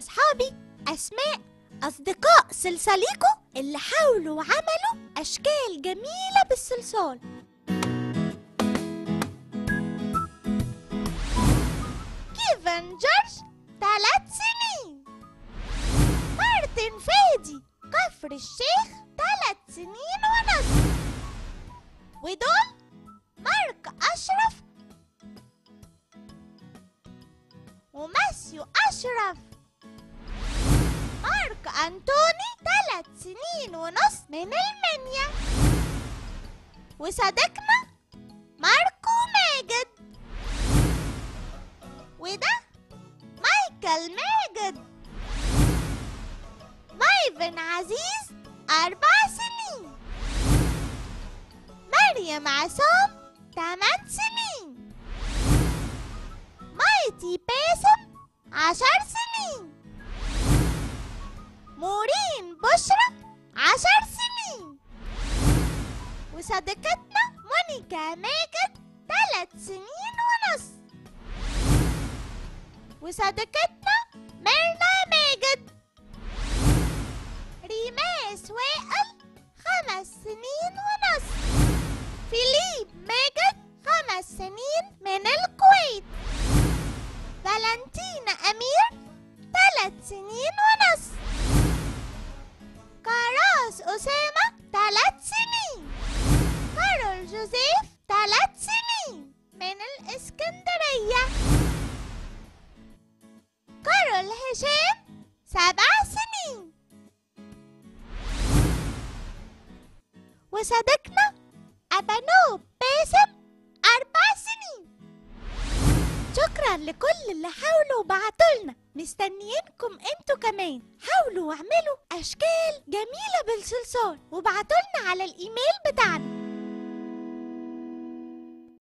أصحابي أسماء أصدقاء سلسليكو اللي حاولوا وعملوا أشكال جميلة بالصلصال كيفن جورج ثلاث سنين مارتن فادي كفر الشيخ ثلاث سنين ونص ودول مارك أشرف وماسيو أشرف مارك أنتوني ثلاث سنين ونص من المنيا وصديقنا ماركو ماجد وده مايكل ماجد مايفن عزيز أربع سنين مريم عصام ثمان سنين مايتي باسم عشر سنين مورين بشرى عشر سنين وصديقتنا مونيكا ماجد ثلاث سنين ونص وصديقتنا ميرنا ماجد ريماس وائل خمس سنين ونص فيليب ماجد خمس سنين من الكويت فالنتينا أمير ثلاث سنين ونص كراس أسامة ثلاث سنين كارول جوزيف ثلاث سنين من الإسكندرية كارول هشام سبع سنين وصديقنا أبانوب باسم أربع سنين شكرا لكل اللي حاولوا وبعتولنا مستنيينكم انتوا كمان حاولوا واعملوا اشكال جميلة بالصلصال وبعتولنا على الايميل بتاعنا